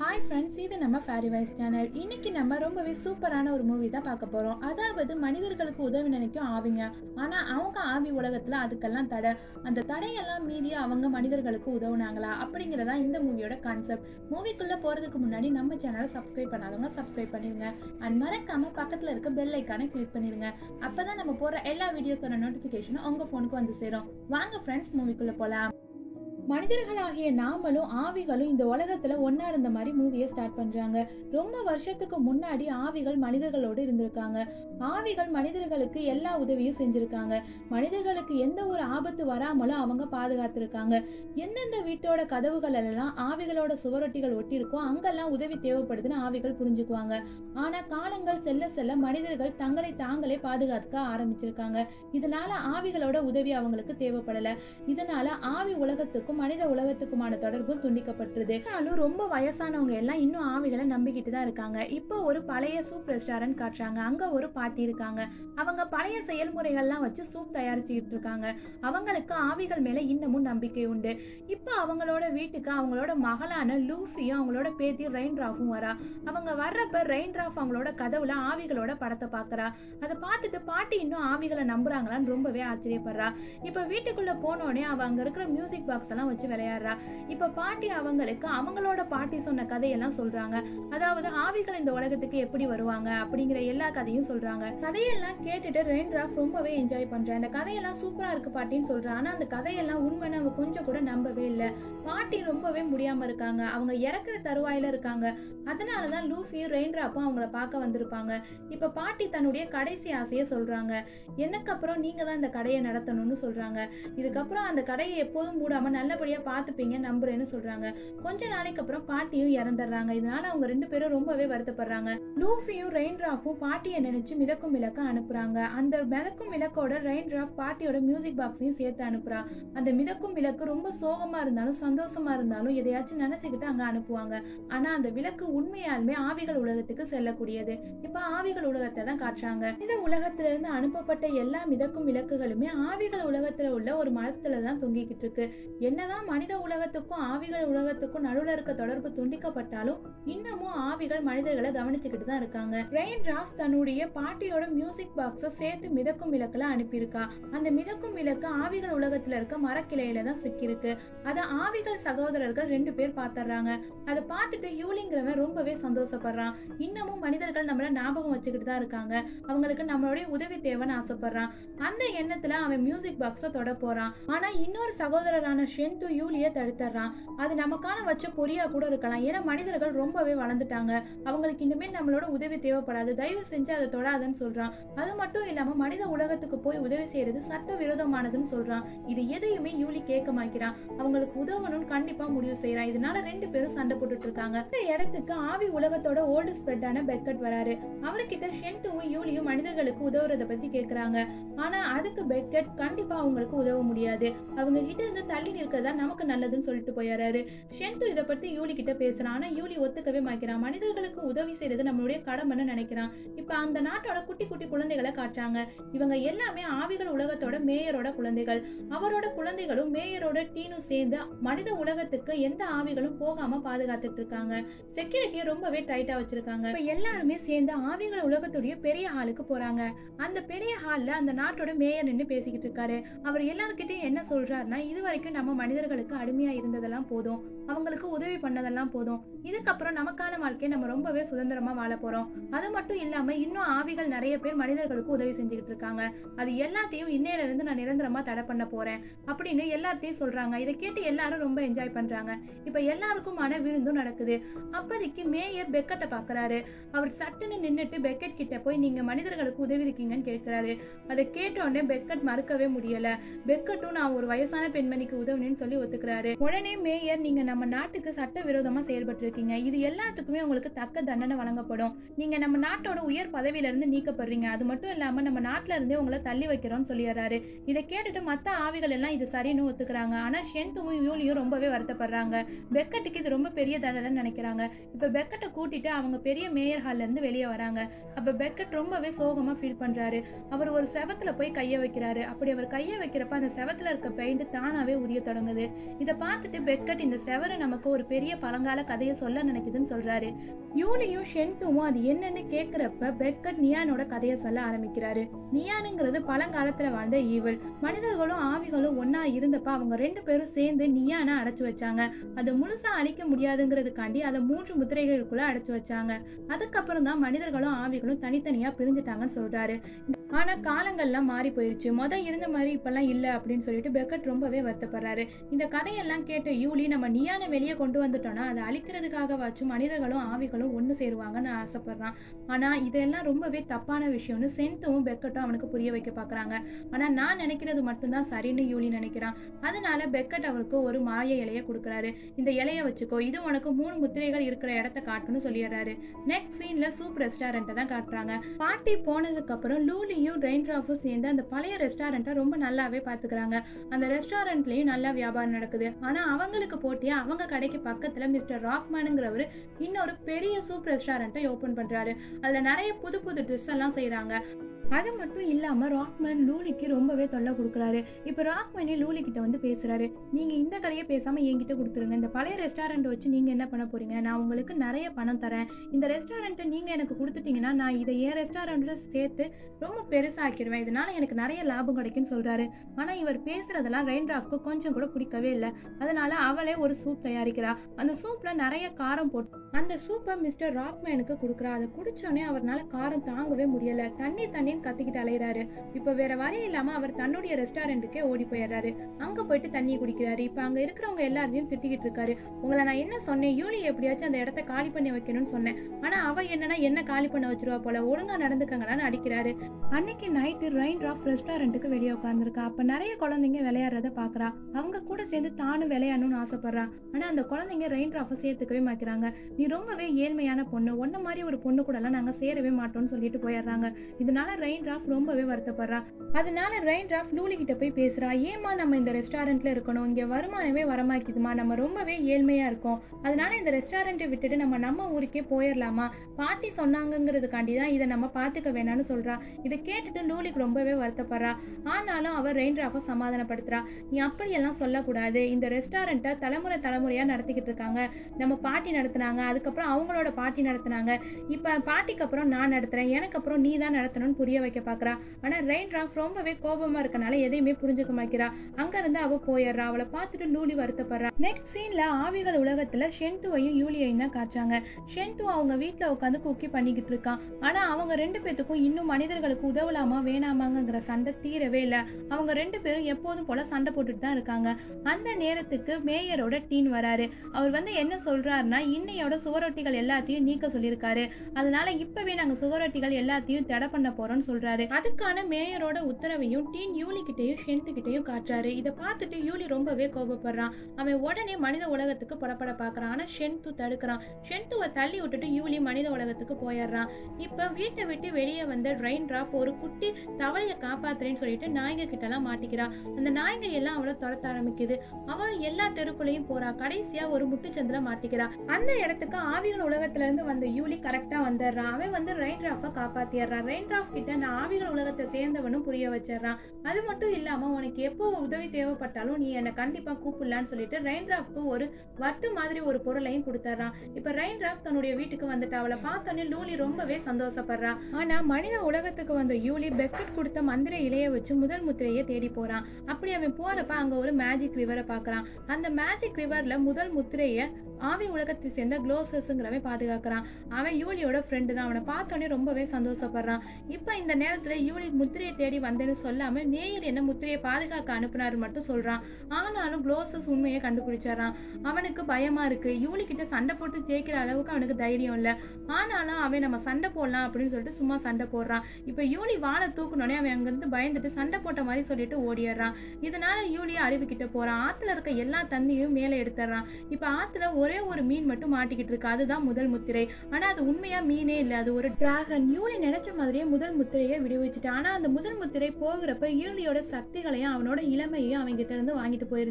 hi friends இது நம்ம fairy wise channel இன்னைக்கு நம்ம ரொம்பவே சூப்பரான ஒரு மூவி தான் பார்க்க போறோம் அதாவது மனிதர்களுக்கு உதவி நினைக்கும் ஆவிங்க ஆனா அவங்க ஆவி உலகத்துல அதுக்கெல்லாம் தடை அந்த தடையெல்லாம் மீறி அவங்க மனிதர்களுக்கு உதவுனாங்களா அப்படிங்கறதா இந்த மூவியோட கான்செப்ட் மூவிக்குள்ள போறதுக்கு முன்னாடி நம்ம சேனலை சப்ஸ்கிரைப் பண்ணாதவங்க சப்ஸ்கிரைப் பண்ணிருங்க அண்ட் மறக்காம பக்கத்துல இருக்க பெல் ஐக்கானை கிளிக் பண்ணிருங்க அப்பதான் நம்ம போடுற எல்லா வீடியோஸோட நோட்டிபிகேஷனும் உங்க போனுக்கு வந்து சேரும் வாங்க ஃப்ரெண்ட்ஸ் மூவிக்குள்ள போலாம் மனிதர்களாகிய நாமளும் ஆவிகளும் இந்த உலகத்துல ஒண்ணா இருந்த மாதிரி மூவியை ஸ்டார்ட் பண்றாங்க ரொம்ப வருஷத்துக்கு முன்னாடி ஆவிகள் மனிதர்களோடு இருந்திருக்காங்க ஆவிகள் மனிதர்களுக்கு எல்லா உதவியும் செஞ்சிருக்காங்க மனிதர்களுக்கு எந்த ஒரு ஆபத்து வராமலும் அவங்க பாதுகாத்திருக்காங்க எந்தெந்த வீட்டோட கதவுகள் எல்லாம் ஆவிகளோட சுவரொட்டிகள் ஒட்டி இருக்கோ அங்கெல்லாம் உதவி தேவைப்படுதுன்னு ஆவிகள் புரிஞ்சுக்குவாங்க ஆனா காலங்கள் செல்ல செல்ல மனிதர்கள் தங்களை தாங்களே பாதுகாத்துக்க ஆரம்பிச்சிருக்காங்க இதனால ஆவிகளோட உதவி அவங்களுக்கு தேவைப்படல இதனால ஆவி உலகத்துக்கும் மனித உலகத்துக்குமான தொடர்பும் துண்டிக்கப்பட்டிருது ஆனாலும் ரொம்ப வயசானவங்க எல்லாம் இன்னும் ஆவிகளை நம்பிக்கிட்டு தான் இருக்காங்க இப்போ ஒரு பழைய சூப் ரெஸ்டாரண்ட் காட்டுறாங்க அங்க ஒரு பாட்டி இருக்காங்க அவங்க பழைய செயல்முறைகள்லாம் வச்சு சூப் தயாரிச்சுக்கிட்டு இருக்காங்க அவங்களுக்கு ஆவிகள் மேல இன்னமும் நம்பிக்கை உண்டு இப்போ அவங்களோட வீட்டுக்கு அவங்களோட மகளான லூஃபியும் அவங்களோட பேத்தி ரெயின் டிராஃபும் வரா அவங்க வர்றப்ப ரெயின் டிராஃப் அவங்களோட கதவுல ஆவிகளோட படத்தை பார்க்கறா அதை பார்த்துட்டு பாட்டி இன்னும் ஆவிகளை நம்புறாங்களான்னு ரொம்பவே ஆச்சரியப்படுறா இப்போ வீட்டுக்குள்ள போனோடனே அவ அங்க இருக்கிற மியூசிக் பாக்ஸ் எல்லாம் வச்சு விளையாடுறா இப்போ பாட்டி அவங்களுக்கு அவங்களோட பாட்டி சொன்ன கதையெல்லாம் சொல்றாங்க அதாவது ஆவிகள் இந்த உலகத்துக்கு எப்படி வருவாங்க அப்படிங்கிற எல்லா கதையும் சொல்றாங்க கதையெல்லாம் கேட்டுட்டு ரெயின் டிராஃப் ரொம்பவே என்ஜாய் பண்றேன் இந்த கதையெல்லாம் சூப்பரா இருக்கு பாட்டின்னு சொல்றா ஆனா அந்த கதையெல்லாம் உண்மைன்னு அவ கொஞ்சம் கூட நம்பவே இல்லை பாட்டி ரொம்பவே முடியாம இருக்காங்க அவங்க இறக்குற தருவாயில இருக்காங்க அதனாலதான் லூஃபியும் ரெயின் டிராப்பும் அவங்கள பார்க்க வந்திருப்பாங்க இப்ப பாட்டி தன்னுடைய கடைசி ஆசையை சொல்றாங்க எனக்கு அப்புறம் நீங்க தான் இந்த கடையை நடத்தணும்னு சொல்றாங்க இதுக்கப்புறம் அந்த கடையை எப்போதும் மூடாம நல்லபடியா பார்த்துப்பீங்க நம்புறேன்னு சொல்றாங்க கொஞ்ச நாளைக்கு அப்புறம் பாட்டியும் இறந்துடுறாங்க இதனால அவங்க ரெண்டு பேரும் ரொம்பவே வருத்தப்படுறாங்க லூஃபியும் ரெயின் டிராஃபும் பாட்டியை நினைச்சு மிதக்கும் விளக்க அனுப்புறாங்க அந்த மிதக்கும் விளக்கோட ரெயின் டிராஃப் பாட்டியோட மியூசிக் பாக்ஸையும் சேர்த்து அனுப்புறா அந்த மிதக்கும் விளக்கு ரொம்ப சோகமா இருந்தாலும் சந்தோஷமா இருந்தாலும் எதையாச்சும் நினைச்சுக்கிட்டு அங்க அனுப்புவாங்க ஆனா அந்த விளக்கு உண்மையாலுமே ஆவிகள் உலகத்துக்கு செல்லக்கூடியது இப்ப ஆவிகள் உலகத்தை தான் காட்டுறாங்க இந்த உலகத்துல இருந்து அனுப்பப்பட்ட எல்லா மிதக்கும் விளக்குகளுமே ஆவிகள் உலகத்துல உள்ள ஒரு மரத்துல தான் தொங்கிக்கிட்டு இருக்கு என்னதான் மனித உலகத்துக்கும் ஆவிகள் உலகத்துக்கும் நடுவுல இருக்க தொடர்பு துண்டிக்கப்பட்டாலும் இன்னமும் ஆவிகள் மனிதர்களை கவனிச்சுக்கிட்டு தான் இருக்காங்க ரெயின் டிராஃப் தன்னுடைய பாட்டியோட மியூசிக் பாக்ஸ சேர்த்து மிதக்கும் விளக்குல அனுப்பியிருக்கா அந்த மிதக்கும் விளக்கு ஆவிகள் உலகத்துல இருக்க மரக்கிளையில தான் சிக்கியிருக்கு அத ஆவிகள் சகோதரர்கள் ரெண்டு பேர் பாத்துறாங்க அதை பார்த்துட்டு யூலிங்கிறவன் ரொம்பவே சந்தோஷப்படுறான் இன்னமும் மனிதர்கள் நம்மள ஞாபகம் வச்சுக்கிட்டு தான் இருக்காங்க அவங்களுக்கு நம்மளுடைய உதவி தேவைன்னு ஆசைப்படுறான் அந்த எண்ணத்துல அவன் மியூசிக் பாக்ஸ தொட போறான் ஆனா இன்னொரு சகோதரரான ஷென்து யூலிய தடுத்துறான் அது நமக்கான வச்ச பொறியா கூட இருக்கலாம் ஏன்னா மனிதர்கள் ரொம்பவே வளர்ந்துட்டாங்க அவங்களுக்கு இனிமேல் நம்மளோட உதவி தேவைப்படாது தயவு செஞ்சு அதை தொடாதுன்னு சொல்றான் அது மட்டும் இல்லாம மனித உலகத்துக்கு போய் உதவி செய்யறது சட்ட விரோதமானதுன்னு சொல்றான் இது எதையுமே யூலி கேட்க மாக்கிறான் அவங்களுக்கு உதவணும்னு கண்டிப்பா முடிவு செய்யறான் இதனால ரெண்டு பேரும் சண்டை போட்டுட்டு இருக்காங்க இந்த இடத்துக்கு ஆவி உலகத்தோட ஓல்டு ஸ்ப்ரெட்டான பெக்கட் வராரு அவர்கிட்ட ஷென்ட்டுவும் யூலியும் மனிதர்களுக்கு உதவுறத பத்தி கேக்குறாங்க ஆனா அதுக்கு பெக்கட் கண்டிப்பா அவங்களுக்கு உதவ முடியாது அவங்க கிட்ட இருந்து தள்ளி நிற்கிறதா நமக்கு நல்லதுன்னு சொல்லிட்டு போயிடுறாரு ஷென்ட்டு இதை பத்தி யூலி கிட்ட பேசுறான் ஆனா யூலி ஒத்துக்கவே மாக்கிறான் மனிதர்களுக்கு உதவி செய்யறது நம்மளுடைய கடமைன்னு நினைக்கிறான் இப்ப அந்த நாட்டோட குட்டி குட்டி குழந்தைகளை காட்டுறாங்க இவங்க எல்லாமே ஆவிகள் உலகத்தோட மேயரோட குழந்தைகள் அவரோட குழந்தைகளும் மேயரோட டீனும் சேர்ந்து மனித உலகத்துக்கு எந்த ஆவிகளும் போகாம பாதுகாத்துட்டு இருக்காங்க செக்யூரிட்டியை ரொம்பவே டைட்டா வச்சிருக்காங்க இப்ப எல்லாருமே சேர்ந்து ஆவிகள் உலகத்துடைய பெரிய ஹாலுக்கு போறாங்க அந்த பெரிய ஹால்ல அந்த நாட்டோட மேயர் நின்று பேசிக்கிட்டு இருக்காரு அவர் எல்லார்கிட்டயும் என்ன சொல்றாருன்னா இது வரைக்கும் நம்ம மனிதர்களுக்கு அடிமையா இருந்ததெல்லாம் போதும் அவங்களுக்கு உதவி பண்ணதெல்லாம் போதும் இதுக்கப்புறம் நமக்கான வாழ்க்கையை நம்ம ரொம்பவே சுதந்திரமா வாழ போறோம் அது மட்டும் இல்லாம இன்னும் ஆவிகள் நிறைய பேர் மனிதர்களுக்கு உதவி செஞ்சுக்கிட்டு இருக்காங்க அது எல்லாத்தையும் இன்னையில இருந்து நான் நிரந்தரமா தடை பண்ண போறேன் அப்படின்னு எல்லார்ட்டையும் சொல்றாங்க இதை கேட்டு எல்லாரும் ரொம்ப என்ஜாய் பண்றாங்க இப்ப எல்லாருக்குமான விருந்தும் நடக்குது அப்போதைக்கு மேயர் பெக்கெட்டை பாக்குறாரு அவர் சட்டுன்னு நின்னுட்டு பெக்கெட் கிட்ட போய் நீங்க மனிதர்களுக்கு உதவி இருக்கீங்கன்னு கேட்கிறாரு அதை கேட்ட உடனே பெக்கெட் மறுக்கவே முடியல பெக்கெட்டும் நான் ஒரு வயசான பெண்மணிக்கு உதவுனேன்னு சொல்லி ஒத்துக்கிறாரு உடனே மேயர் நீங்க நம்ம நாட்டுக்கு சட்ட விரோதமா செயல்பட்டு இருக்கீங்க இது எல்லாத்துக்குமே உங்களுக்கு தக்க தண்டனை வழங்கப்படும் நீங்க நம்ம நாட்டோட உயர் பதவியில இருந்து நீக்கப்படுறீங்க அது மட்டும் இல்லாம நம்ம நாட்டுல இருந்தே உங்களை தள்ளி வைக்கிறோம்னு சொல்லிடுறாரு இதை கேட்டுட்டு மத்த ஆவிகள் எல்லாம் இது சரின்னு ஒத்துக்கிறாங்க ஆனா ஷென்துவும் யூலியும் ரொம்பவே வருத்தப்படுறாங்க பெக்கெட்டுக்கு இது ரொம்ப பெரிய தண்டனை நினைக்கிறாங்க இப்ப பெக்கெட்டை கூட்டிட்டு அவங்க பெரிய மேயர் ஹால்ல இருந்து வெளியே வராங்க அப்ப பெக்கெட் ரொம்பவே சோகமா ஃபீல் பண்றாரு அவர் ஒரு செவத்துல போய் கைய வைக்கிறாரு அப்படி அவர் கைய வைக்கிறப்ப அந்த செவத்துல இருக்க பெயிண்ட் தானாவே உரிய தொடங்குது இதை பார்த்துட்டு பெக்கெட் இந்த செவ தவறு நமக்கு ஒரு பெரிய பழங்கால கதையை சொல்ல நினைக்குதுன்னு சொல்றாரு யூலியும் ஷென்துவும் அது என்னன்னு கேட்குறப்ப பெக்கட் நியானோட கதையை சொல்ல ஆரம்பிக்கிறாரு நியானுங்கிறது பழங்காலத்துல வாழ்ந்த ஈவல் மனிதர்களும் ஆவிகளும் ஒண்ணா இருந்தப்ப அவங்க ரெண்டு பேரும் சேர்ந்து நியானை அடைச்சு வச்சாங்க அதை முழுசா அழிக்க முடியாதுங்கிறதுக்காண்டி அதை மூன்று முத்திரைகளுக்குள்ள அடைச்சு வச்சாங்க அதுக்கப்புறம் தான் மனிதர்களும் ஆவிகளும் தனித்தனியா பிரிஞ்சுட்டாங்கன்னு சொல்றாரு ஆனா காலங்கள்லாம் மாறி போயிருச்சு முத இருந்த மாதிரி இப்பெல்லாம் இல்ல அப்படின்னு சொல்லிட்டு பெக்கட் ரொம்பவே வருத்தப்படுறாரு இந்த கதையெல்லாம் கேட்ட யூலி நம்ம நியானை வெளியே கொண்டு வந்துட்டோம்னா அதை அழிக்கிறதுக்காகவாச்சும் மனிதர்களும் ஆவிகளும் ஒன்று சேருவாங்கன்னு ஆசைப்படுறான் ஆனா இதெல்லாம் ரொம்பவே தப்பான விஷயம்னு சென்த்தும் பெக்கட்டும் அவனுக்கு புரிய வைக்க பார்க்கறாங்க ஆனா நான் நினைக்கிறது மட்டும்தான் சரின்னு யூலி நினைக்கிறான் அதனால பெக்கட் அவருக்கு ஒரு மாய இலையை கொடுக்குறாரு இந்த இலையை வச்சுக்கோ இது உனக்கு மூணு முத்திரைகள் இருக்கிற இடத்த காட்டுன்னு சொல்லிடுறாரு நெக்ஸ்ட் சீன்ல சூப் ரெஸ்டாரண்ட்டை தான் காட்டுறாங்க பாட்டி போனதுக்கு அப்புறம் லூலியும் ரெயின்ட்ராஃபும் சேர்ந்து அந்த பழைய ரெஸ்டாரண்ட்டை ரொம்ப நல்லாவே பாத்துக்கிறாங்க அந்த ரெஸ்டாரண்ட்லயும் நல்லா வியாபாரம் நடக்குது ஆனா அவங்களுக்கு போட்டியா அவங்க கடைக்கு பக்கத்துல மிஸ்டர் ராக்மேனுங்கிறவர் இன்னொரு பெரிய சூப் ரெஸ்டாரண்ட்டை ஓபன் பண்றாரு அதுல நிறைய புது புது ட்ரெஸ் எல்லாம் செய்றாங்க அது மட்டும் இல்லாம ராக்மேன் லூலிக்கு ரொம்பவே தொல்லை கொடுக்குறாரு இப்போ ராக்மேனே லூலி கிட்ட வந்து பேசுறாரு நீங்க இந்த கடையை பேசாம என்கிட்ட கொடுத்துருங்க இந்த பழைய ரெஸ்டாரண்ட் வச்சு நீங்க என்ன பண்ண போறீங்க நான் உங்களுக்கு நிறைய பணம் தரேன் இந்த ரெஸ்டாரண்ட்டை நீங்க எனக்கு கொடுத்துட்டீங்கன்னா நான் இதை என் ரெஸ்டாரண்ட்ல சேர்த்து ரொம்ப பெருசாக்கிடுவேன் இதனால எனக்கு நிறைய லாபம் கிடைக்கும்னு சொல்றாரு ஆனா இவர் பேசுறதெல்லாம் ரெயின்ட்ராஃப்க்கு கொஞ்சம் கூட பிடிக்கவே இல்லை அதனால அவளே ஒரு சூப் தயாரிக்கிறா அந்த சூப்ல நிறைய காரம் போட்டு அந்த சூப்பை மிஸ்டர் ராக்மேனுக்கு கொடுக்குறா அதை குடிச்சோடனே அவர்னால காரம் தாங்கவே முடியல தண்ணி தண்ணி கத்திக்கிட்டு அலையிறாரு இப்போ வேற வழி இல்லாம அவர் தன்னுடைய ரெஸ்டாரண்ட்டுக்கே ஓடி போயிடுறாரு அங்க போயிட்டு தண்ணி குடிக்கிறாரு இப்போ அங்க இருக்கிறவங்க எல்லாரையும் திட்டிக்கிட்டு இருக்காரு உங்களை நான் என்ன சொன்னேன் யூலி எப்படியாச்சும் அந்த இடத்த காலி பண்ணி வைக்கணும்னு சொன்னேன் ஆனா அவ என்னன்னா என்ன காலி பண்ண வச்சிருவா போல ஒழுங்கா நடந்துக்கங்களான்னு அடிக்கிறாரு அன்னைக்கு நைட்டு ரெயின் டிராஃப் ரெஸ்டாரண்ட்டுக்கு வெளியே உட்காந்துருக்கா அப்ப நிறைய குழந்தைங்க விளையாடுறத பாக்குறா அவங்க கூட சேர்ந்து தானும் விளையாடணும்னு ஆசைப்படுறா ஆனா அந்த குழந்தைங்க ரெயின் டிராஃபை சேர்த்துக்கவே மாக்கிறாங்க நீ ரொம்பவே ஏழ்மையான பொண்ணு ஒன்ன மாதிரி ஒரு பொண்ணு கூடலாம் நாங்க சேரவே மாட்டோம்னு சொல்லிட்டு போயிடுறாங்க இதனால ரெயின் டிராஃப் ரொம்பவே வருத்தப்படுறா அதனால ரெயின் டிராஃப் லூலி கிட்ட போய் பேசுறா ஏமா நம்ம இந்த ரெஸ்டாரண்ட்ல இருக்கணும் இங்க வருமானமே வரமாக்கிதுமா நம்ம ரொம்பவே ஏழ்மையா இருக்கோம் அதனால இந்த ரெஸ்டாரண்ட்டை விட்டுட்டு நம்ம நம்ம ஊருக்கே போயிடலாமா பாட்டி சொன்னாங்கங்கிறதுக்காண்டி தான் இதை நம்ம பார்த்துக்க வேணாம்னு சொல்றா இதை கேட்டுட்டு லூலிக்கு ரொம்பவே வருத்தப்படுறா ஆனாலும் அவர் ரெயின் டிராஃபை சமாதானப்படுத்துறா நீ அப்படியெல்லாம் சொல்லக்கூடாது இந்த ரெஸ்டாரண்ட்டை தலைமுறை தலைமுறையா நடத்திக்கிட்டு இருக்காங்க நம்ம பாட்டி நடத்துனாங்க அதுக்கப்புறம் அவங்களோட பாட்டி நடத்துனாங்க இப்போ பாட்டிக்கு அப்புறம் நான் நடத்துறேன் எனக்கு அப்புறம் நீ தான் நடத்தணும்னு புரிய வைக்க பார்க்கறா ஆனா ரெயின் டிராஃப் ரொம்பவே கோபமா இருக்கனால எதையுமே புரிஞ்சுக்க மாக்கிறா அங்க இருந்து அவ போயிடுறா அவளை பார்த்துட்டு லூலி வருத்தப்படுறா நெக்ஸ்ட் சீன்ல ஆவிகள் உலகத்துல ஷென்துவையும் யூலியையும் தான் காட்டுறாங்க ஷென்து அவங்க வீட்ல உட்காந்து குக்கி பண்ணிக்கிட்டு இருக்கான் ஆனா அவங்க ரெண்டு பேத்துக்கும் இன்னும் மனிதர்களுக்கு உதவலாமா வேணாமாங்கிற சண்டை தீரவே இல்லை அவங்க ரெண்டு பேரும் எப்போதும் போல சண்டை போட்டுட்டு தான் இருக்காங்க அந்த நேரத்துக்கு மேயரோட டீன் வராரு அவர் வந்து என்ன சொல்றாருன்னா இன்னையோட சுவரொட்டிகள் எல்லாத்தையும் நீக்க சொல்லியிருக்காரு அதனால இப்பவே நாங்க சுவரொட்டிகள் எல்லாத்தையும் தடை பண்ண போறோம்னு சொல்றாரு அதுக்கான மேயரோட உத்தரவையும் டீன் யூலி கிட்டயும் ஷென்த்து கிட்டயும் காட்டுறாரு இதை பார்த்துட்டு யூலி ரொம்பவே கோபப்படுறான் அவன் உடனே மனித உலகத்துக்கு புறப்பட பார்க்கறான் ஆனா ஷென்து தடுக்கிறான் ஷென்துவை தள்ளி விட்டுட்டு யூலி மனித உலகத்துக்கு போயிடுறான் இப்ப வீட்டை விட்டு வெளியே வந்த ரெயின் டிராப் ஒரு குட்டி தவளையை காப்பாத்துறேன்னு சொல்லிட்டு நாய்ங்க கிட்ட எல்லாம் மாட்டிக்கிறா அந்த நாய்ங்க எல்லாம் அவளை துரத்த ஆரம்பிக்குது அவளும் எல்லா தெருக்குள்ளேயும் போறா கடைசியா ஒரு முட்டுச்சந்தில மாட்டிக்கிறா அந்த இடத்துக்கு ஆவிகள் உலகத்துல இருந்து வந்த யூலி கரெக்டா வந்துடுறான் அவன் வந்து ரெயின் டிராஃபை காப்பாத்திடுறான் ரெயின் டிராஃப் கிட்ட நான் ஆவிகள் உலகத்தை சேர்ந்தவனும் புரிய வச்சிடுறான் அது மட்டும் இல்லாம உனக்கு எப்போ உதவி தேவைப்பட்டாலும் நீ என்னை கண்டிப்பா கூப்பிடலான்னு சொல்லிட்டு ரெயின் டிராஃப்க்கு ஒரு வட்டு மாதிரி ஒரு பொருளையும் கொடுத்துட்றான் இப்ப ரெயின் டிராஃப் தன்னுடைய வீட்டுக்கு வந்துட்டு அவளை பார்த்தோன்னே லூலி ரொம்பவே சந்தோஷப்படுறா ஆனா மனித உலகத்துக்கு வந்த யூலி பெக்கெட் கொடுத்த மந்திர இலைய வச்சு முதல் முத்திரையை தேடி போறான் அப்படி அவன் போறப்ப அங்க ஒரு மேஜிக் ரிவரை பார்க்கறான் அந்த மேஜிக் ரிவர்ல முதல் முத்திரைய ஆவி உலகத்தை சேர்ந்த க்ளோசஸ்ங்கிறவன் பாதுகாக்கிறான் அவன் யூலியோட ஃப்ரெண்டு தான் அவனை பார்த்தோன்னே ரொம்பவே சந்தோஷப்படுறான் இப்போ இந்த நேரத்துல யூலி முத்திரையை தேடி வந்தேன்னு சொல்லாம மேயர் என்ன முத்திரையை பாதுகாக்க அனுப்புனாரு மட்டும் சொல்றான் ஆனாலும் க்ளோசஸ் உண்மையை கண்டுபிடிச்சிடறான் அவனுக்கு பயமா இருக்கு யூலி கிட்ட சண்டை போட்டு ஜெயிக்கிற அளவுக்கு அவனுக்கு தைரியம் இல்லை ஆனாலும் அவன் நம்ம சண்டை போடலாம் அப்படின்னு சொல்லிட்டு சும்மா சண்டை போடுறான் இப்போ யூலி வாழை தூக்குனோடனே அவன் அங்கிருந்து பயந்துட்டு சண்டை போட்ட மாதிரி சொல்லிட்டு ஓடிடுறான் இதனால யூலி அருவி கிட்ட போறான் ஆத்துல இருக்க எல்லா தண்ணியும் மேலே எடுத்துடுறான் இப்போ ஆத்துல ஒரே ஒரு மீன் மட்டும் மாட்டிக்கிட்டு இருக்கு அதுதான் முதல் முத்திரை ஆனா அது உண்மையா மீனே இல்லை அது ஒரு டிராகன் யூலி நினைச்ச மாதிரியே முதல் முத்திரையை விடுவிச்சுட்டு ஆனா அந்த முதல் முத்திரை போகிறப்ப யூலியோட சக்திகளையும் அவனோட இளமையையும் அவன்கிட்ட இருந்து வாங்கிட்டு போயிருது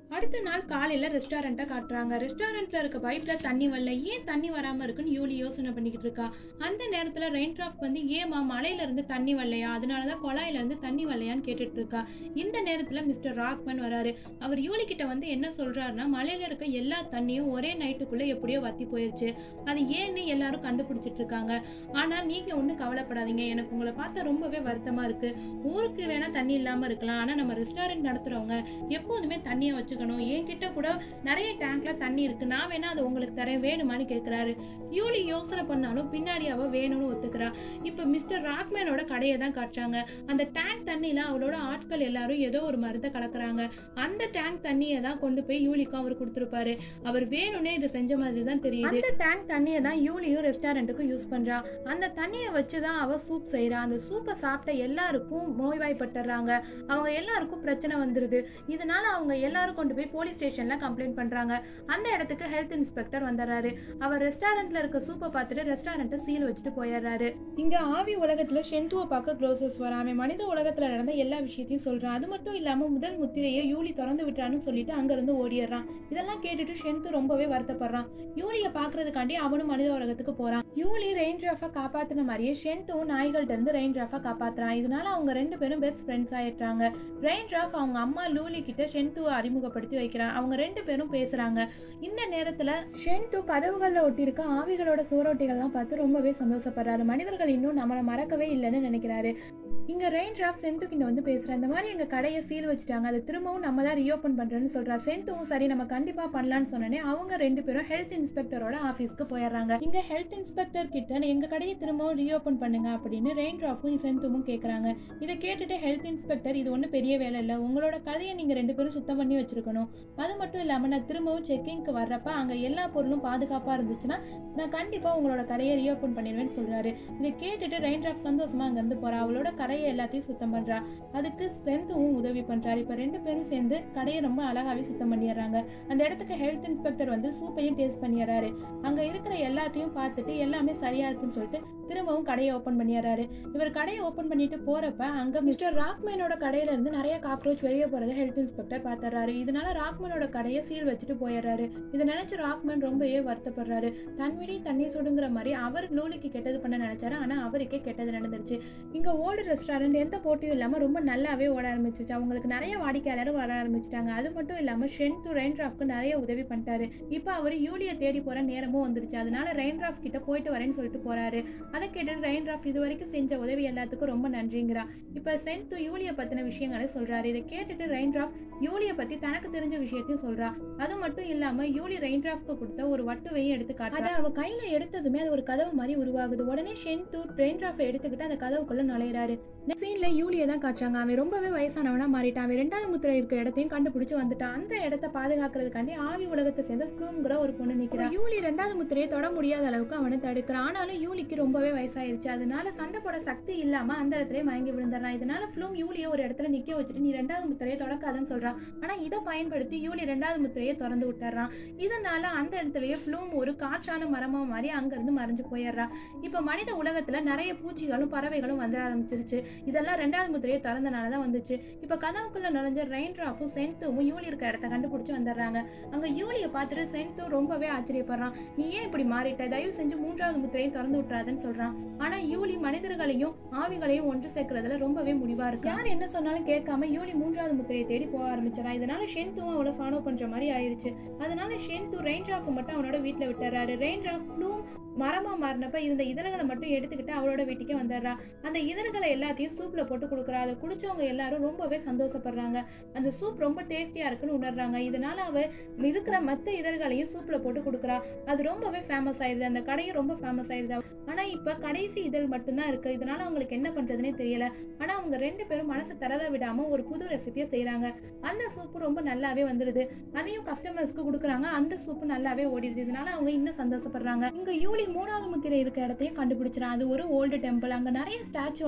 அடுத்த நாள் காலையில் ரெஸ்டாரண்ட்டை காட்டுறாங்க ரெஸ்டாரண்ட்டில் இருக்க பைப்பில் தண்ணி வரல ஏன் தண்ணி வராமல் இருக்குன்னு யூலி யோசனை பண்ணிக்கிட்டு இருக்கா அந்த நேரத்தில் ரெயின் டிராஃப்ட் வந்து ஏமா மலையிலேருந்து தண்ணி வரலையா அதனால தான் குழாயிலேருந்து தண்ணி வரலையான்னு கேட்டுட்டு இருக்கா இந்த நேரத்தில் மிஸ்டர் ராக்மன் வராரு அவர் யூலி கிட்ட வந்து என்ன சொல்கிறாருன்னா மலையில் இருக்க எல்லா தண்ணியும் ஒரே நைட்டுக்குள்ளே எப்படியோ வத்தி போயிடுச்சு அது ஏன்னு எல்லாரும் கண்டுபிடிச்சிட்டு இருக்காங்க ஆனால் நீங்கள் ஒன்றும் கவலைப்படாதீங்க எனக்கு உங்களை பார்த்தா ரொம்பவே வருத்தமாக இருக்குது ஊருக்கு வேணால் தண்ணி இல்லாமல் இருக்கலாம் ஆனால் நம்ம ரெஸ்டாரண்ட் நடத்துகிறவங்க எப்போதுமே தண்ணியை வச்சுக்கணும் என்கிட்ட கூட நிறைய டேங்க்ல தண்ணி இருக்கு நான் வேணா அதை உங்களுக்கு தரேன் வேணுமான்னு கேட்குறாரு யூலி யோசனை பண்ணாலும் பின்னாடி அவ வேணும்னு ஒத்துக்கிறா இப்போ மிஸ்டர் ராக்மேனோட கடையை தான் காட்டுறாங்க அந்த டேங்க் தண்ணியில அவளோட ஆட்கள் எல்லாரும் ஏதோ ஒரு மருந்தை கலக்குறாங்க அந்த டேங்க் தண்ணியை தான் கொண்டு போய் யூலிக்கும் அவர் கொடுத்துருப்பாரு அவர் வேணும்னே இதை செஞ்ச மாதிரி தான் தெரியுது அந்த டேங்க் தண்ணியை தான் யூலியும் ரெஸ்டாரண்ட்டுக்கும் யூஸ் பண்றா அந்த தண்ணியை வச்சு தான் அவ சூப் செய்றா அந்த சூப்பை சாப்பிட்ட எல்லாருக்கும் நோய்வாய்ப்பட்டுறாங்க அவங்க எல்லாருக்கும் பிரச்சனை வந்துருது இதனால அவங்க எல்லாரும் கொண்டு போய் போலீஸ் ஸ்டேஷன்ல கம்ப்ளைண்ட் பண்றாங்க அந்த இடத்துக்கு ஹெல்த் இன்ஸ்பெக்டர் வந்துடுறாரு அவர் ரெஸ்டாரண்ட்ல இருக்க சூப்பை பார்த்துட்டு ரெஸ்டாரண்ட்டை சீல் வச்சுட்டு போயிடுறாரு இங்க ஆவி உலகத்துல ஷென்துவை பார்க்க க்ளோசஸ் வராம மனித உலகத்துல நடந்த எல்லா விஷயத்தையும் சொல்றான் அது மட்டும் இல்லாம முதல் முத்திரையை யூலி திறந்து விட்டான்னு சொல்லிட்டு அங்க இருந்து ஓடிடுறான் இதெல்லாம் கேட்டுட்டு ஷென்து ரொம்பவே வருத்தப்படுறான் யூலியை பாக்குறதுக்காண்டி அவனும் மனித உலகத்துக்கு போறான் யூலி ரெயின் டிராஃபை காப்பாத்தின மாதிரியே ஷென்துவும் நாய்கள்ட்ட இருந்து ரெயின் டிராஃபை காப்பாத்துறான் இதனால அவங்க ரெண்டு பேரும் பெஸ்ட் ஃப்ரெண்ட்ஸ் ஆயிட்டாங்க ரெயின் டிராஃப் அவங்க அம்மா லூலி கிட்ட ஷென்துவை அறிமுகப்படுத்தி வைக்கிறான் அவங்க ரெண்டு பேரும் பேசுறாங்க இந்த நேரத்துல ஷென்து கதவுகளில் ஒட்டியிருக்க ஆவிகளோட சுவரொட்டிகள்லாம் பார்த்து ரொம்பவே சந்தோஷப்படுறாரு மனிதர்கள் இன்னும் நம்மளை மறக்கவே இல்லைன்னு நினைக்கிறாரு இங்க ரெயின் டிராஃப்ட் சென்து கிட்ட வந்து பேசுறேன் இந்த மாதிரி எங்க கடையை சீல் வச்சுட்டாங்க அதை திரும்பவும் நம்ம தான் ரீஓப்பன் பண்றேன்னு சொல்றா சென்துவும் சரி நம்ம கண்டிப்பா பண்ணலாம்னு சொன்னோன்னே அவங்க ரெண்டு பேரும் ஹெல்த் இன்ஸ்பெக்டரோட ஆஃபீஸ்க்கு போயிடுறாங்க இங்க ஹெல்த் இன்ஸ்பெக்டர் கிட்ட எங்க கடையை திரும்பவும் ரீஓப்பன் பண்ணுங்க அப்படின்னு ரெயின் டிராஃப்டும் சென்துவும் கேட்கறாங்க இதை கேட்டுட்டு ஹெல்த் இன்ஸ்பெக்டர் இது ஒன்றும் பெரிய வேலை இல்லை உங்களோட கதையை நீங்க ரெண்டு பேரும் சுத்தம் பண்ணி வச்சிருக்கணும் அது மட்டும் இல்லாம நான் திரும்பவும் செக்கிங்க்கு வர்றப்ப அங்க எல்லா பொருளும் பாதுகாப்பா இருந்துச்சுன்னா நான் கண்டிப்பா உங்களோட கடையை ரீஓப்பன் பண்ணிடுவேன்னு சொல்றாரு இதை கேட்டுட்டு ரெயின் டிராஃப்ட் சந்தோஷமா அங்கிருந்து போறா அவளோட கடையை எல்லாத்தையும் சுத்தம் பண்றா அதுக்கு சென்துவும் உதவி பண்றாரு இப்ப ரெண்டு பேரும் சேர்ந்து கடையை ரொம்ப அழகாவே சுத்தம் பண்ணிடுறாங்க அந்த இடத்துக்கு ஹெல்த் இன்ஸ்பெக்டர் வந்து சூப்பையும் டேஸ்ட் பண்ணிடுறாரு அங்க இருக்கிற எல்லாத்தையும் பார்த்துட்டு எல்லாமே சரியா இருக்குன்னு சொல்லிட்டு திரும்பவும் கடையை ஓப்பன் பண்ணிடுறாரு இவர் கடையை ஓப்பன் பண்ணிட்டு போறப்ப அங்க மிஸ்டர் ராக்மேனோட கடையில இருந்து நிறைய காக்ரோச் வெளியே போறதை ஹெல்த் இன்ஸ்பெக்டர் பார்த்துறாரு இதனால ராக்மேனோட கடையை சீல் வச்சுட்டு போயிடுறாரு இதை நினைச்சு ராக்மேன் ரொம்பவே வருத்தப்படுறாரு தன் விடி தண்ணி சுடுங்கிற மாதிரி அவர் லூலிக்கு கெட்டது பண்ண நினைச்சாரு ஆனா அவருக்கே கெட்டது நடந்துருச்சு இங்க ஓல்டு ரெஸ்டாரண்ட் எந்த போட்டியும் இல்லாம ரொம்ப நல்லாவே ஓட ஆரம்பிச்சிச்சு அவங்களுக்கு நிறைய வாடிக்கையாளரும் வர ஆரம்பிச்சிட்டாங்க அது மட்டும் இல்லாம ஷென்து ரெயின்ட்ராஃப்க்கு நிறைய உதவி பண்ணிட்டாரு இப்போ அவர் யூலியை தேடி போற நேரமும் வந்துருச்சு அதனால ரெயின்ட்ராஃப் கிட்ட போயிட்டு வரேன்னு சொல்லிட்டு போறாரு அதை கேட்டு ரெயின்ட்ராஃப் இது வரைக்கும் செஞ்ச உதவி எல்லாத்துக்கும் ரொம்ப நன்றிங்கிறா இப்போ சென்து யூலியை பத்தின விஷயங்களை சொல்றாரு இதை கேட்டுட்டு ரெயின்ட்ராஃப் யூலியை பத்தி தனக்கு தெரிஞ்ச விஷயத்தையும் சொல்றா அது மட்டும் இல்லாம யூலி ரெயின்ட்ராஃப்க்கு கொடுத்த ஒரு வட்டுவையும் எடுத்து காட்டுறா அதை அவ கையில எடுத்ததுமே அது ஒரு கதவு மாதிரி உருவாகுது உடனே ஷென்து ரெயின்ட்ராஃபை எடுத்துக்கிட்டு அந்த கதவுக்குள்ள நுழையிறாரு சீன்ல யூலியை தான் காட்டுறாங்க அவன் ரொம்பவே வயசானவனா மாறிட்டான் அவன் ரெண்டாவது முத்திரை இருக்க இடத்தையும் கண்டுபிடிச்சு வந்துட்டான் அந்த இடத்த பாதுகாக்கிறதுக்காண்டி ஆவி உலகத்தை சேர்ந்த ஃப்ளூம்ங்கிற ஒரு பொண்ணு நிக்கிறான் யூலி ரெண்டாவது முத்திரையை தொட முடியாத அளவுக்கு அவனை தடுக்கிறான் ஆனாலும் யூலிக்கு ரொம்பவே வயசாயிருச்சு அதனால சண்டை போட சக்தி இல்லாம அந்த இடத்துல மயங்கி விழுந்துடுறான் இதனால ஃப்ளூம் யூலியை ஒரு இடத்துல நிக்க வச்சுட்டு நீ ரெண்டாவது முத்திரையை தொடக்காதன்னு சொல்றான் ஆனா இதை பயன்படுத்தி யூலி ரெண்டாவது முத்திரையை திறந்து விட்டுறான் இதனால அந்த இடத்துலயே ஃப்ளூம் ஒரு காற்றான மரமா மாதிரி அங்கிருந்து மறைஞ்சு போயிடுறான் இப்ப மனித உலகத்துல நிறைய பூச்சிகளும் பறவைகளும் வந்து ஆரம்பிச்சிருச்சு இதெல்லாம் ரெண்டாவது முத்திரையை திறந்தனால தான் வந்துச்சு இப்போ கதவுக்குள்ள நுழைஞ்ச ரெயின் டிராஃபும் சென்த்துவும் யூலி இருக்க இடத்த கண்டுபிடிச்சு வந்துடுறாங்க அங்க யூலியை பார்த்துட்டு சென்த்து ரொம்பவே ஆச்சரியப்படுறான் நீ ஏன் இப்படி மாறிட்ட தயவு செஞ்சு மூன்றாவது முத்திரையும் திறந்து விட்டுறாதுன்னு சொல்றான் ஆனா யூலி மனிதர்களையும் ஆவிகளையும் ஒன்று சேர்க்கறதுல ரொம்பவே முடிவா இருக்கு யார் என்ன சொன்னாலும் கேட்காம யூலி மூன்றாவது முத்திரையை தேடி போக ஆரம்பிச்சிடறான் இதனால ஷென்த்துவும் அவளை ஃபாலோ பண்ற மாதிரி ஆயிருச்சு அதனால ஷென்து ரெயின் டிராஃப் மட்டும் அவனோட வீட்டுல விட்டுறாரு ரெயின் டிராஃப் ப்ளூம் மரமா மாறினப்ப இருந்த இதழ்களை மட்டும் எடுத்துக்கிட்டு அவளோட வீட்டுக்கே வந்துடுறா அந்த இதழ்களை எல்லாத்தையும் சூப்ல போட்டு கொடுக்குறா அதை குடிச்சவங்க எல்லாரும் ரொம்பவே சந்தோஷப்படுறாங்க அந்த சூப் ரொம்ப டேஸ்டியா இருக்குன்னு உணர்றாங்க இதனால அவ இருக்கிற மற்ற இதழ்களையும் சூப்ல போட்டு கொடுக்குறா அது ரொம்பவே ஃபேமஸ் ஆயிருது அந்த கடையும் ரொம்ப ஃபேமஸ் ஆயிருது ஆனா இப்ப கடைசி இதழ் மட்டும்தான் இருக்கு இதனால அவங்களுக்கு என்ன பண்றதுனே தெரியல ஆனா அவங்க ரெண்டு பேரும் மனசு தரத விடாம ஒரு புது ரெசிபியை செய்றாங்க அந்த சூப்பு ரொம்ப நல்லாவே வந்துடுது அதையும் கஸ்டமர்ஸ்க்கு கொடுக்குறாங்க அந்த சூப்பு நல்லாவே ஓடிடுது இதனால அவங்க இன்னும் சந்தோஷப்படுறாங்க இங்க யூலி மூணாவது முத்திரை இருக்க இடத்தையும் கண்டுபிடிச்சிடான் அது ஒரு ஓல்டு டெம்பிள் அங்க நிறைய ஸ்டாச்சு எல்லாம் இருக்கு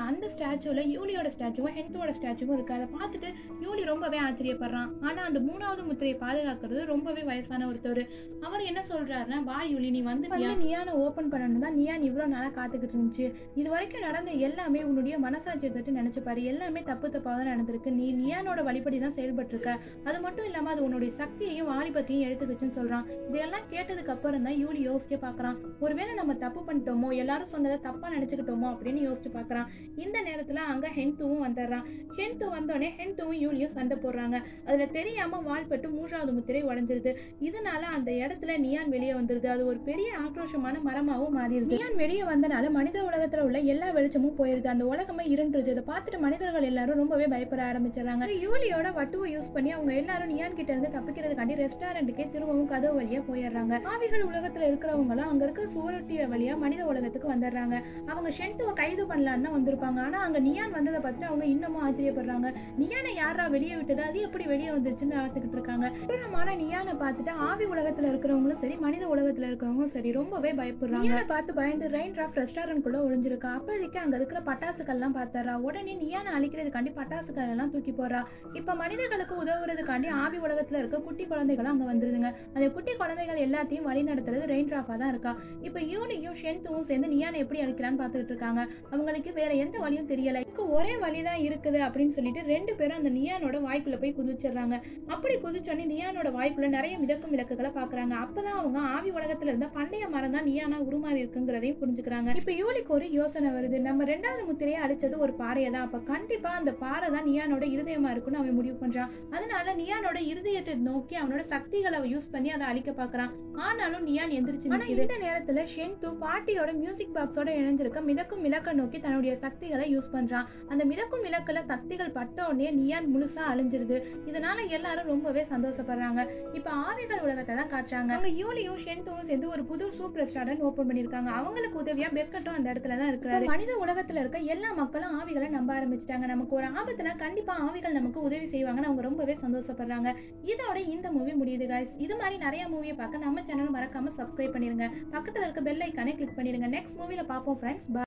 அந்த ஸ்டாச்சுவில் யூலியோட ஸ்டாச்சுவும் ஹென்டோட ஸ்டாச்சுவும் இருக்கு அதை பார்த்துட்டு யூலி ரொம்பவே ஆச்சரியப்படுறான் ஆனால் அந்த மூணாவது முத்திரையை பாதுகாக்கிறது ரொம்பவே வயசான ஒருத்தர் அவர் என்ன சொல்றாருன்னா வா யூலி நீ வந்து வந்து நியானை ஓப்பன் பண்ணணும் தான் நியான் இவ்வளோ நாளாக காத்துக்கிட்டு இருந்துச்சு இது வரைக்கும் நடந்த எல்லாமே உன்னுடைய மனசாட்சியை தொட்டு நினைச்சு பாரு எல்லாமே தப்பு தப்பாக தான் நடந்திருக்கு நீ நியானோட வழிபடி தான் செயல்பட்டிருக்க அது மட்டும் இல்லாமல் அது உன்னுடைய சக்தியையும் வாலிபத்தையும் எடுத்துக்கிச்சுன்னு சொல்றான் இதெல்லாம் கேட்டதுக்கு அப்புறம் தான் யூலி யோசிச்சு பார்க்கறான் ஒருவேளை நம்ம தப்பு பண்ணிட்டோமோ எல்லாரும் சொன்னதை தப்பா நினைச்சுக்கிட்டோமோ அப்படின்னு யோசிச்சு பார்க்கறான் இந்த நேரத்துல அங்க ஹென்துவும் வந்துடுறான் ஹென்து வந்தோடனே ஹென்துவும் யூலியும் சண்டை போடுறாங்க அதுல தெரியாம வால்பட்டு மூன்றாவது முத்திரை உடஞ்சிருது இதனால அந்த இடத்துல நியான் வெளியே வந்துருது அது ஒரு பெரிய ஆக்ரோஷமான மரமாவும் மாறிடுது நியான் வெளியே வந்தனால மனித உலகத்துல உள்ள எல்லா வெளிச்சமும் போயிருது அந்த உலகமே இருண்டுருது இதை பார்த்துட்டு மனிதர்கள் எல்லாரும் ரொம்பவே பயப்பட ஆரம்பிச்சிடறாங்க யூலியோட வட்டுவை யூஸ் பண்ணி அவங்க எல்லாரும் நியான் கிட்ட இருந்து தப்பிக்கிறதுக்காண்டி ரெஸ்டாரண்ட்டுக்கே திரும்பவும் கதவு வழியா போயிடுறாங்க ஆவிகள் உலகத்துல இருக்கிறவங்களும் அங்க இருக்க சுவரொட்டிய வழியா மனித உலகத்துக்கு வந்துடுறாங்க அவங்க ஷென்ட்டுவை கைது பண்ணலான்னு தான் வந்திருப்பாங்க ஆனா அங்க நியான் வந்ததை பார்த்துட்டு அவங்க இன்னமும் ஆச்சரியப்படுறாங்க நியானை யாரா வெளியே விட்டது அது எப்படி வெளியே வந்துருச்சுன்னு பார்த்துக்கிட்டு இருக்காங்க கொடூரமான நியானை பார்த்துட்டு ஆவி உலகத்துல இருக்கிறவங்களும் சரி மனித உலகத்துல இருக்கிறவங்களும் சரி ரொம்பவே பயப்படுறாங்க நியானை பார்த்து பயந்து ரெயின் டிராஃப் ரெஸ்டாரண்ட் குள்ள ஒளிஞ்சிருக்கா அப்போதைக்கு அங்க இருக்கிற பட்டாசுக்கள்லாம் பார்த்தறா உடனே நியானை அழிக்கிறதுக்காண்டி பட்டாசுகள் எல்லாம் தூக்கி போடுறா இப்ப மனிதர்களுக்கு உதவுறதுக்காண்டி ஆவி உலகத்துல இருக்க குட்டி குழந்தைகளும் அங்க வந்துருதுங்க அந்த குட்டி குழந்தைகள் எல்லாத்தையும் வழி நடத்துறது ரெயின் டிராஃபா தான் இருக்கா இப்ப யூனியும் ஷென்துவும் சேர்ந்து நியானை எப்படி அழிக்கலாம்னு பார்த்துட்டு இருக்காங்க அவங்களுக்கு வேற எந்த வழியும் தெரியல இதுக்கு ஒரே வழி தான் இருக்குது அப்படின்னு சொல்லிட்டு ரெண்டு பேரும் அந்த நியானோட வாய்க்குள்ள போய் குதிச்சிடுறாங்க அப்படி குதிச்சோடனே நியானோட வாய்க்குள்ள நிறைய மிதக்கும் விளக்குகளை பாக்குறாங்க அப்பதான் அவங்க ஆவி உலகத்துல இருந்த பண்டைய மரம் தான் நியானா உருமாறி இருக்குங்கிறதையும் புரிஞ்சுக்கிறாங்க இப்ப யூலிக்கு ஒரு யோசனை வருது நம்ம ரெண்டாவது முத்திரையை அழிச்சது ஒரு பாறையை தான் அப்ப கண்டிப்பா அந்த பாறை தான் நியானோட இருதயமா இருக்குன்னு அவன் முடிவு பண்றான் அதனால நியானோட இருதயத்தை நோக்கி அவனோட சக்திகளை யூஸ் பண்ணி அதை அழிக்க பாக்குறான் ஆனாலும் நியான் எந்திரிச்சு ஆனா இந்த நேரத்துல ஷென்து பாட்டியோட மியூசிக் பாக்ஸோட இணைஞ்சிருக்க மிதக்கும் விளக்க நோக்கி தன்னுடைய சக்திகளை யூஸ் பண்றான் அந்த மிதக்கும் விளக்குல சக்திகள் பட்ட உடனே நியான் முழுசா அழிஞ்சிருது இதனால எல்லாரும் ரொம்பவே சந்தோஷப்படுறாங்க இப்ப ஆவிகள் உலகத்தை தான் காட்டுறாங்க அங்க யூலியும் ஷென்துவும் சேர்ந்து ஒரு புது சூப் ரெஸ்டாரண்ட் ஓபன் பண்ணிருக்காங்க அவங்களுக்கு உதவியா பெக்கட்டும் அந்த இடத்துல தான் இருக்கிறாரு மனித உலகத்துல இருக்க எல்லா மக்களும் ஆவிகளை நம்ப ஆரம்பிச்சிட்டாங்க நமக்கு ஒரு ஆபத்துனா கண்டிப்பா ஆவிகள் நமக்கு உதவி செய்வாங்கன்னு அவங்க ரொம்பவே சந்தோஷப்படுறாங்க இதோட இந்த மூவி முடியுது guys இது மாதிரி நிறைய மூவியை பார்க்க நம்ம சேனல் மறக்காம சப்ஸ்கிரைப் பண்ணிருங்க பக்கத்துல இருக்க பெல் ஐக்கானே கிளிக் பண்ணிருங்க நெக்ஸ்ட் மூவில பார்ப்போம் ஃப்ரெண்ட்ஸ்